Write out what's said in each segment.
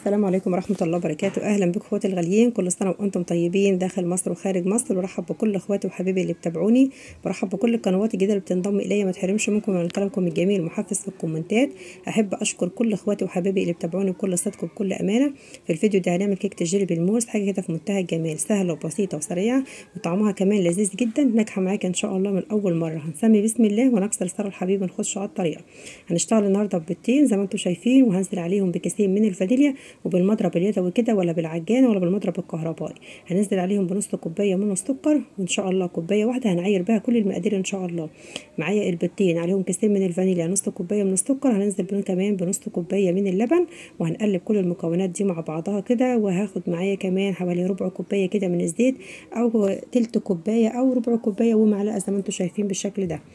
السلام عليكم ورحمة الله وبركاته أهلا بكم اخواتي الغاليين كل سنة وأنتم طيبين داخل مصر وخارج مصر برحب بكل اخواتي وحبايبي اللي بتابعوني برحب بكل القنوات الجديدة اللي بتنضم إليا ما تحرمش منكم من كلامكم الجميل محفز في الكومنتات أحب أشكر كل اخواتي وحبايبي اللي بتابعوني بكل صدق وبكل أمانة في الفيديو ده هنعمل كيكة الجيلي بالموز حاجة كده في منتهى الجمال سهلة وبسيطة وسريعة وطعمها كمان لذيذ جدا ناجحة معاك إن شاء الله من أول مرة هنسمي بسم الله ونكسر سر الحبيب ونخش على الطريقة هنشتغل النهاردة ببيضتين زي ما انتم شايفين وهنزل عليهم بكيسين من الفانيليا وبالمضرب اليدوي كده ولا بالعجانة ولا بالمضرب الكهربائي هننزل عليهم بنص كوباية من السكر وان شاء الله كوباية واحدة هنعير بها كل المقادير ان شاء الله معايا البيضتين عليهم كيسين من الفانيليا نص كوباية من السكر هننزل بهم كمان بنص كوباية من اللبن وهنقلب كل المكونات دي مع بعضها كده وهاخد معايا كمان حوالي ربع كوباية كده من الزيت او تلت كوباية او ربع كوباية ومعلقة زي ما انتم شايفين بالشكل ده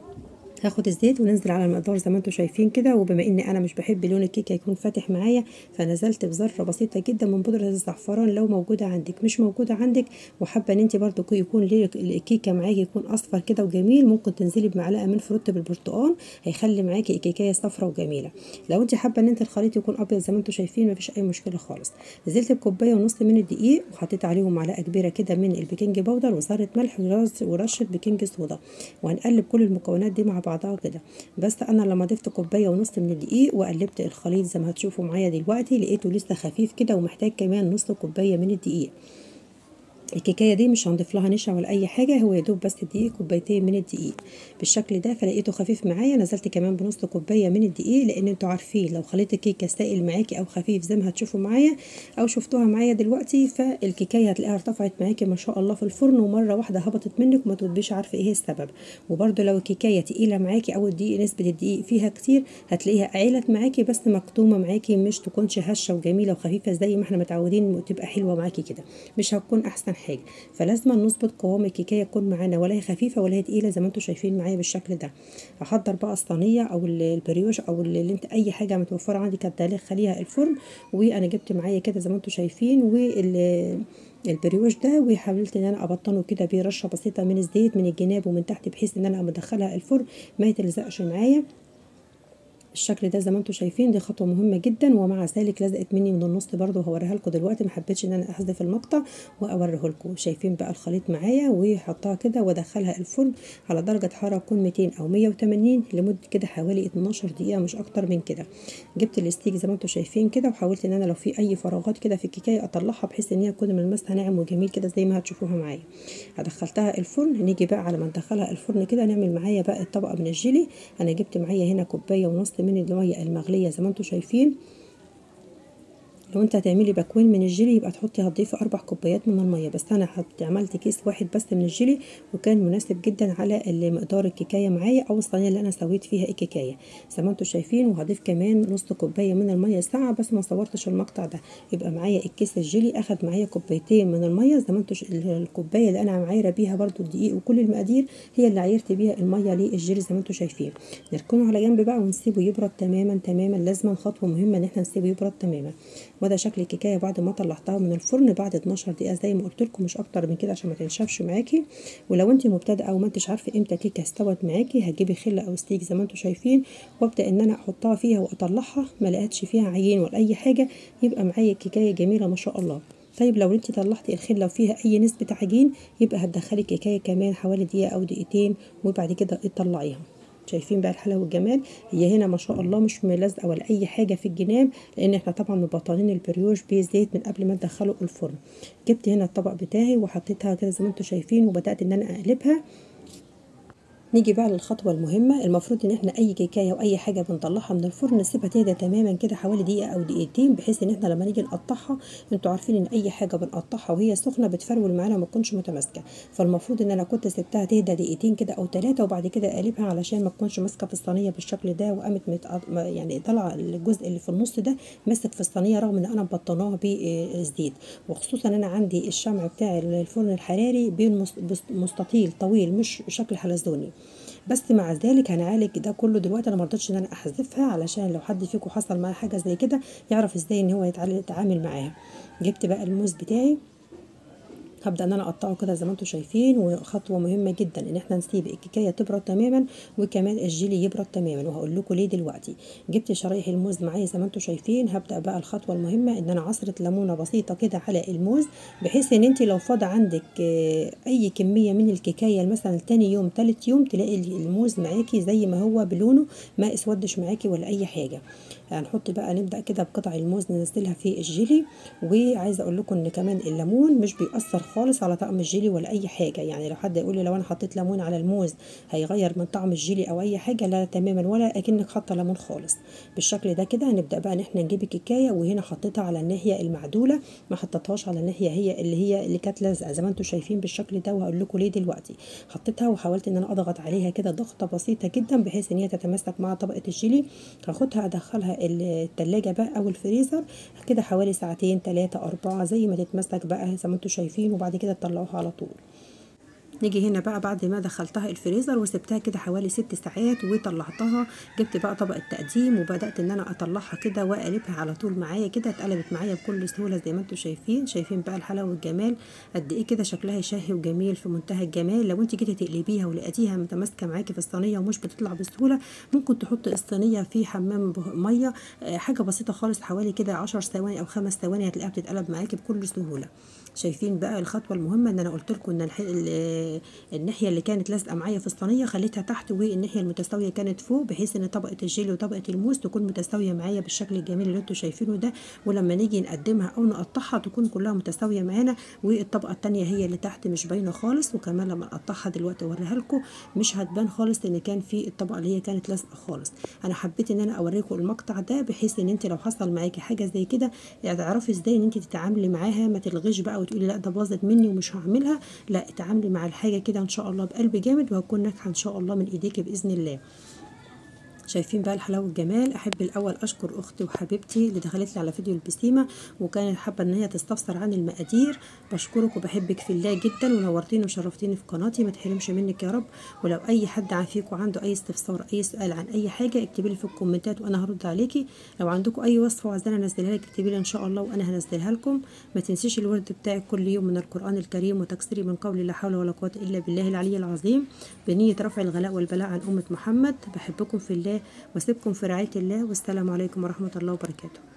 هاخد الزيت وننزل على المقدار زي ما انتم شايفين كده وبما ان انا مش بحب لون الكيكه يكون فاتح معايا فنزلت بذره بسيطه جدا من بودره الزعفران لو موجوده عندك مش موجوده عندك وحابه ان انت برده يكون الكيكه معاكي يكون اصفر كده وجميل ممكن تنزلي بمعلقه من فروت بالبرتقال هيخلي معاكي الكيكه صفرة وجميله لو انت حابه ان انت الخليط يكون ابيض زي ما انتم شايفين مفيش اي مشكله خالص نزلت بكوبايه ونص من الدقيق وحطيت عليهم معلقه كبيره كده من البيكنج باودر وذره ملح ورشه بيكنج صودا وهنقلب كل المكونات دي مع بعضها كده بس انا لما ضفت كوبايه ونص من الدقيق وقلبت الخليط زي ما هتشوفوا معايا دلوقتي لقيته لسه خفيف كده ومحتاج كمان نص كوبايه من الدقيق الكيكايه دي مش هنضيف لها نشا ولا اي حاجه هو يا دوب بس دقيق كوبايتين من الدقيق بالشكل ده فلقيته خفيف معايا نزلت كمان بنص كوبايه من الدقيق لان انتوا عارفين لو خليط الكيكه سائل معاكي او خفيف زي ما هتشوفوا معايا او شفتوها معايا دلوقتي فالكيكايه هتلاقيها ارتفعت معاكي ما شاء الله في الفرن ومره واحده هبطت منك وما تبقيش عارفه ايه السبب وبرده لو الكيكايه تقيله معاكي او الدقيق نسبه الدقيق فيها كتير هتلاقيها عيلت معاكي بس مكتومه معاكي مش تكونش هشه وجميله وخفيفه زي ما احنا متعودين تبقى حلوه معاكي كده مش هتكون احسن حاجه فلازم نظبط قوام الكيكايه تكون معانا ولا هي خفيفه ولا هي تقيله زي ما انتم شايفين معايا بالشكل ده هحضر بقى الصينيه او البريوش او اللي انت اي حاجه متوفره عندك هتدخليها الفرن وانا جبت معايا كده زي ما انتم شايفين وال البريوش ده وحاولت ان انا ابطنه كده برشه بسيطه من الزيت من الجناب ومن تحت بحيث ان انا ادخلها الفرن ما يتلزقش معايا الشكل ده زي ما انتم شايفين دي خطوه مهمه جدا ومع ذلك لزقت مني من النص برده هوريها لكم دلوقتي ما حبيتش ان انا احذف المقطع واوريه لكم شايفين بقى الخليط معايا وحطها كده وادخلها الفرن على درجه حراره تكون 200 او 180 لمده كده حوالي 12 دقيقه مش اكتر من كده جبت الاستيك زي ما انتم شايفين كده وحاولت ان انا لو في اي فراغات كده في الكيكايه اطلعها بحيث ان هي تكون ملمسها ناعم وجميل كده زي ما هتشوفوها معايا دخلتها الفرن نيجي بقى على ما ندخلها الفرن كده نعمل معايا بقى الطبقه من الجيلي انا جبت معايا هنا كوبايه ونص من الميه المغليه زي ما انتم شايفين لو انت هتعملي باكوين من الجيلي يبقى تحطي هتضيفي اربع كوبايات من الميه بس انا عملت كيس واحد بس من الجيلي وكان مناسب جدا على مقدار الكيكايه معايا او الصينيه اللي انا سويت فيها الكيكايه زي ما انتم شايفين وهضيف كمان نص كوبايه من الميه الساقعه بس ما صورتش المقطع ده يبقى معايا الكيس الجيلي اخد معايا كوبايتين من الميه زي ما انتم الكوبايه اللي انا معايره بيها برده الدقيق وكل المقادير هي اللي عايرت بيها الميه للجيلي زي ما انتم شايفين نركنه على جنب بقى ونسيبه يبرد تماما تماما لازما خطوه مهمه ان احنا نسيبه يبرد تماما وده شكل الكيكايه بعد ما طلعتها من الفرن بعد 12 دقيقه زي ما قلت لكم مش اكتر من كده عشان ما تنشفش معاكي ولو انت مبتدئه او ما انتش عارفه امتى كيكه استوت معاكي هتجيبي خله او ستيك زي ما انتم شايفين وابدا ان انا احطها فيها واطلعها ما لقيتش فيها عيين ولا اي حاجه يبقى معايا الكيكايه جميله ما شاء الله طيب لو انت طلعتي الخله وفيها اي نسبه عجين يبقى هتدخلي كيكايه كمان حوالي دقيقه او دقيقتين وبعد كده تطلعيها شايفين بقى الحلاوه والجمال هي هنا ما شاء الله مش ملزقه ولا اي حاجه في الجناب لان احنا طبعا مبطلين البريوش بزيت من قبل ما ندخله الفرن جبت هنا الطبق بتاعي وحطيتها كده زي ما انتم شايفين وبدات ان انا اقلبها نيجي بقى للخطوه المهمه المفروض ان احنا اي كيكايه واي حاجه بنطلعها من الفرن نسيبها تهدى تماما كده حوالي دقيقه او دقيقتين بحيث ان احنا لما نيجي نقطعها انتوا عارفين ان اي حاجه بنقطعها وهي سخنه بتفرول معانا ما تكونش متماسكه فالمفروض ان انا كنت سبتها تهدى دقيقتين كده او ثلاثه وبعد كده اقلبها علشان ما تكونش ماسكه في الصينيه بالشكل ده وقامت متق... يعني طالعه الجزء اللي في النص ده ماسك في الصينيه رغم ان انا مبطناها بالزيت وخصوصا انا عندي الشمع بتاع الفرن الحراري مستطيل طويل مش شكل حلزوني بس مع ذلك هنعالج ده كله دلوقتي انا مرضتش ان انا احذفها علشان لو حد فيكم حصل معاه حاجه زي كده يعرف ازاي ان هو يتعامل معاها جبت بقى الموز بتاعي هبدا ان انا اقطعه كده زي ما انتم شايفين وخطوه مهمه جدا ان احنا نسيب الكيكايه تبرد تماما وكمان الجيلي يبرد تماما وهقول لكم ليه دلوقتي جبت شرايح الموز معايا زي ما انتم شايفين هبدا بقى الخطوه المهمه ان انا عصره ليمونه بسيطه كده على الموز بحيث ان انت لو فاض عندك اي كميه من الكيكايه مثلا تاني يوم تالت يوم تلاقي الموز معاكي زي ما هو بلونه ما اسودش معاكي ولا اي حاجه هنحط بقى نبدا كده بقطع الموز ننزلها في الجيلي وعايزه اقول لكم ان كمان الليمون مش بيأثر خالص على طعم الجيلي ولا اي حاجه يعني لو حد يقول لي لو انا حطيت ليمون على الموز هيغير من طعم الجيلي او اي حاجه لا تماما ولا اكنك حاطه ليمون خالص بالشكل ده كده هنبدا بقى ان احنا نجيب الكيكايه وهنا حطيتها على الناحيه المعدوله ما حطيتهاش على الناحيه هي اللي هي اللي كانت لازقه زي ما انتم شايفين بالشكل ده وهقول لكم ليه دلوقتي حطيتها وحاولت ان انا اضغط عليها كده ضغطه بسيطه جدا بحيث ان هي تتماسك مع طبقه الجيلي هاخدها ادخلها التلاجة بقى او الفريزر كده حوالي ساعتين ثلاثة أربعة زي ما تتمسك بقى زي ما انتم شايفين وبعد كده تطلعوها على طول نيجي هنا بقى بعد ما دخلتها الفريزر وسبتها كده حوالي ست ساعات وطلعتها جبت بقى طبق التقديم وبدات ان انا اطلعها كده واقلبها على طول معايا كده اتقلبت معايا بكل سهوله زي ما انتم شايفين شايفين بقى الحلاوه والجمال قد ايه كده شكلها شهي وجميل في منتهى الجمال لو انت جيتي تقلبيها ولقيتيها متماسكه معاكي في الصينيه ومش بتطلع بسهوله ممكن تحطي الصينيه في حمام ميه حاجه بسيطه خالص حوالي كده 10 ثواني او خمس ثواني هتلاقيها بتتقلب معاكي بكل سهوله شايفين بقى الخطوه المهمه ان انا قلت لكم ان الناحيه اللي كانت لازقه معايا في الصينيه خليتها تحت والناحيه المتساويه كانت فوق بحيث ان طبقه الجيلي وطبقه الموز تكون متساويه معايا بالشكل الجميل اللي انتم شايفينه ده ولما نيجي نقدمها او نقطعها تكون كلها متساويه معانا والطبقه الثانيه هي اللي تحت مش باينه خالص وكمان لما نقطعها دلوقتي اوريها لكم مش هتبان خالص ان كان في الطبقه اللي هي كانت لازقه خالص انا حبيت ان انا اوريكم المقطع ده بحيث ان انت لو حصل معاكي حاجه زي كده تعرفي ازاي ان انت تتعاملي معاها ما تلغيش بقى وتقولي لا ده باظت مني ومش هعملها لا اتعاملي مع الحاجه كده ان شاء الله بقلب جامد وهتكون ناجحه ان شاء الله من ايديكي باذن الله شايفين بقى الحلاوه والجمال احب الاول اشكر اختي وحبيبتي اللي دخلت لي على فيديو البسيمه وكانت حابه ان هي تستفسر عن المقادير بشكرك وبحبك في الله جدا ونورتيني وشرفتيني في قناتي ما تحرمش منك يا رب ولو اي حد عافيكم عنده اي استفسار اي سؤال عن اي حاجه اكتبي لي في الكومنتات وانا هرد عليكي لو عندكم اي وصفه وعايزاني انزلها لك اكتبي لي ان شاء الله وانا هنزلها لكم ما تنسيش الورد بتاعك كل يوم من القران الكريم وتكسري من قول لا حول ولا قوه الا بالله العلي العظيم بنيه رفع الغلاء والبلاء عن امه محمد بحبكم في الله واسيبكم في رعايه الله والسلام عليكم ورحمه الله وبركاته